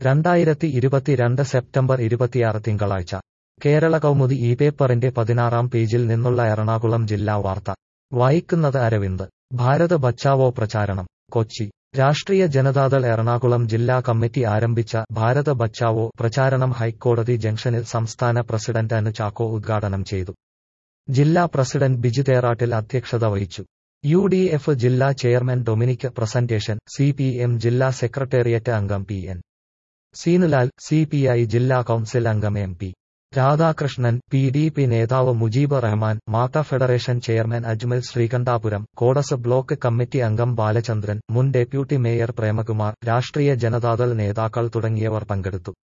രണ്ടായിരത്തി ഇരുപത്തിരണ്ട് സെപ്റ്റംബർ ഇരുപത്തിയാറ് തിങ്കളാഴ്ച കേരള കൗമുദി ഈ പേപ്പറിന്റെ പതിനാറാം പേജിൽ നിന്നുള്ള എറണാകുളം ജില്ലാ വാർത്ത വായിക്കുന്നത് അരവിന്ദ് ഭാരത് ബച്ചാവോ പ്രചാരണം കൊച്ചി രാഷ്ട്രീയ ജനതാദൾ എറണാകുളം ജില്ലാ കമ്മിറ്റി ആരംഭിച്ച ഭാരത് ബച്ചാവോ പ്രചാരണം ഹൈക്കോടതി ജംഗ്ഷനിൽ സംസ്ഥാന പ്രസിഡന്റ് അനു ചാക്കോ ഉദ്ഘാടനം ചെയ്തു ജില്ലാ പ്രസിഡന്റ് ബിജു തേറാട്ടിൽ അധ്യക്ഷത വഹിച്ചു യു ഡി എഫ് ജില്ലാ chairman Dominic presentation C P M ജില്ലാ സെക്രട്ടേറിയറ്റ് അംഗം P N Seenulal C P I ജില്ലാ കൌൺസിൽ അംഗം M P Radhakrishnan P D P നേതാവ് മുജീബ് റഹ്മാൻ മാത ഫെഡറേഷൻ ചെയർമാൻ അജ്മൽ ശ്രീകണ്ഠാപുരം കോടസ് ബ്ലോക്ക് കമ്മിറ്റി അംഗം ബാലചന്ദ്രൻ മുൻ ഡെപ്യൂട്ടി മേയർ പ്രേമകുമാർ രാഷ്ട്രീയ ജനതാദൾ നേതാക്കൾ തുടങ്ങിയവർ പങ്കെടുത്തു